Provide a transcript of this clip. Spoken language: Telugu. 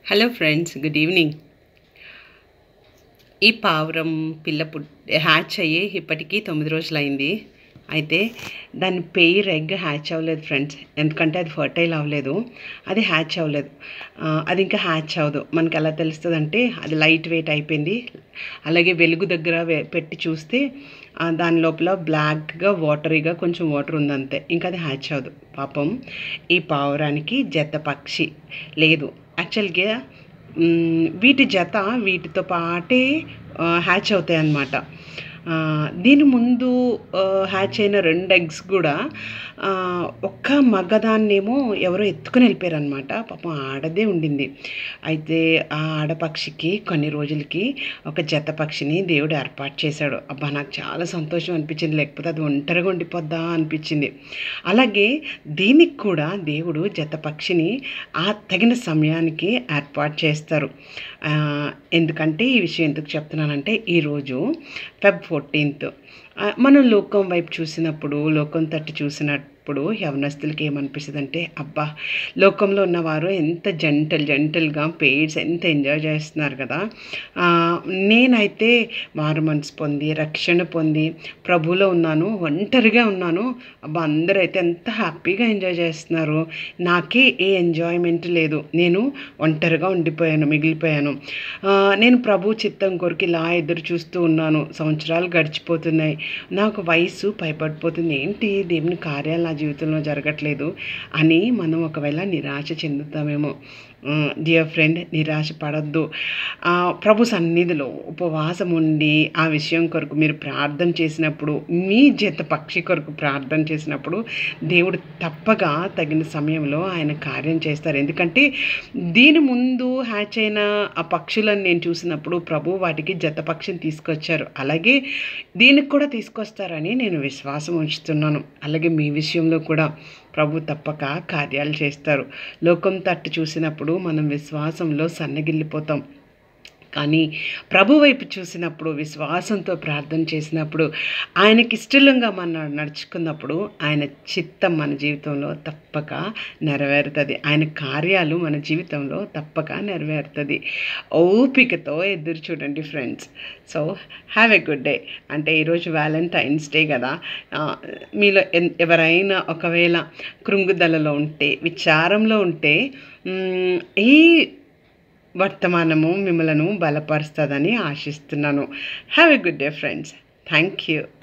హలో ఫ్రెండ్స్ గుడ్ ఈవినింగ్ ఈ పావురం పిల్ల పుట్ హ్యాచ్ అయ్యి ఇప్పటికీ తొమ్మిది రోజులైంది అయితే దాని పెయిర్ ఎగ్ హ్యాచ్ అవ్వలేదు ఫ్రెండ్స్ ఎందుకంటే అది ఫర్టైల్ అవ్వలేదు అది హ్యాచ్ అవ్వలేదు ఆ, అది ఇంకా హ్యాచ్ అవ్వదు మనకి ఎలా తెలుస్తుంది అంటే అది లైట్ వెయిట్ అయిపోయింది అలాగే వెలుగు దగ్గర వే- పెట్టి చూస్తే ఆ, దాని లోపల బ్లాక్గా వాటరీగా కొంచెం వాటర్ ఉందంతే ఇంకా అది హ్యాచ్ అవ్వదు పాపం ఈ పావురానికి జత పక్షి లేదు యాక్చువల్గా మ్, వీటి జత వీటితో పాటే ఆ, హ్యాచ్ అవుతాయి అన్నమాట ఆ, దీని ముందు ఆ, హ్యాచ్ అయిన రెండు ఎగ్స్ కూడా ఆ, ఒక్క మగదాన్నేమో ఎవరో ఎత్తుకుని వెళ్ళిపోయారు అనమాట పాపం ఆడదే ఉండింది అయితే ఆ ఆడపక్షికి కొన్ని రోజులకి ఒక జత పక్షిని దేవుడు ఏర్పాటు చేశాడు అబ్బా నాకు చాలా సంతోషం అనిపించింది లేకపోతే అది ఒంటరిగా ఉండిపోద్దా అనిపించింది అలాగే దీనికి కూడా దేవుడు జత పక్షిని ఆ తగిన సమయానికి ఏర్పాటు చేస్తారు ఆ, ఎందుకంటే ఈ విషయం ఎందుకు చెప్తున్నానంటే ఈరోజు ఫెబ్ ఫోర్టీన్త్ మనం లోకం వైపు చూసినప్పుడు లోకం తట్టు చూసినప్పుడు యవనస్తులకి ఏమనిపిస్తుంది అంటే అబ్బా లోకంలో ఉన్నవారు ఎంత జంటల్ జంటల్గా పెయిడ్స్ ఎంత ఎంజాయ్ చేస్తున్నారు కదా ఆ, నేనైతే మారు మనసు పొంది రక్షణ పొంది ప్రభులో ఉన్నాను ఒంటరిగా ఉన్నాను అబ్బా అందరూ అయితే ఎంత హ్యాపీగా ఎంజాయ్ చేస్తున్నారు నాకే ఏ ఎంజాయ్మెంట్ లేదు నేను ఒంటరిగా ఉండిపోయాను మిగిలిపోయాను ఆ, నేను ప్రభు చిత్తం కొరకు ఇలా ఎదురు చూస్తూ ఉన్నాను సంవత్సరాలు గడిచిపోతున్నాయి నాకు వయసు భయపడిపోతుంది ఏంటి దేవుని కార్యాలు నా జీవితంలో జరగట్లేదు అని మనం ఒకవేళ నిరాశ చెందుతామేమో డియర్ ఫ్రెండ్ నిరాశ పడద్దు ఆ, ప్రభు సన్నిధిలో ఉపవాసం ఉండి ఆ విషయం కొరకు మీరు ప్రార్థన చేసినప్పుడు మీ జత పక్షి కొరకు ప్రార్థన చేసినప్పుడు దేవుడు తప్పగా తగిన సమయంలో ఆయన కార్యం చేస్తారు ఎందుకంటే దీని ముందు హ్యాచ్ అయిన ఆ పక్షులను నేను చూసినప్పుడు ప్రభు వాటికి జత పక్షిని తీసుకొచ్చారు అలాగే దీనికి కూడా తీసుకొస్తారని నేను విశ్వాసం ఉంచుతున్నాను అలాగే మీ విషయంలో కూడా ప్రభు తప్పక కార్యాలు చేస్తారు లోకం తట్టు చూసినప్పుడు మనం విశ్వాసంలో సన్నగిల్లిపోతాం కానీ ప్రభు వైపు చూసినప్పుడు విశ్వాసంతో ప్రార్థన చేసినప్పుడు ఆయనకి ఇష్టంగా మనం నడుచుకున్నప్పుడు ఆయన చిత్తం మన జీవితంలో తప్పక నెరవేరుతుంది ఆయన కార్యాలు మన జీవితంలో తప్పక నెరవేరుతుంది ఓపికతో ఎదురు చూడండి friends so have a good day అంటే ఈరోజు వ్యాలంటైన్స్ డే కదా ఆ, మీలో ఎన్- ఎవరైనా ఒకవేళ కృంగుదలలో ఉంటే విచారంలో ఉంటే మ్, ఈ వర్తమానము మిమ్మలను బలపరుస్తుందని ఆశిస్తున్నాను have a good day friends thank you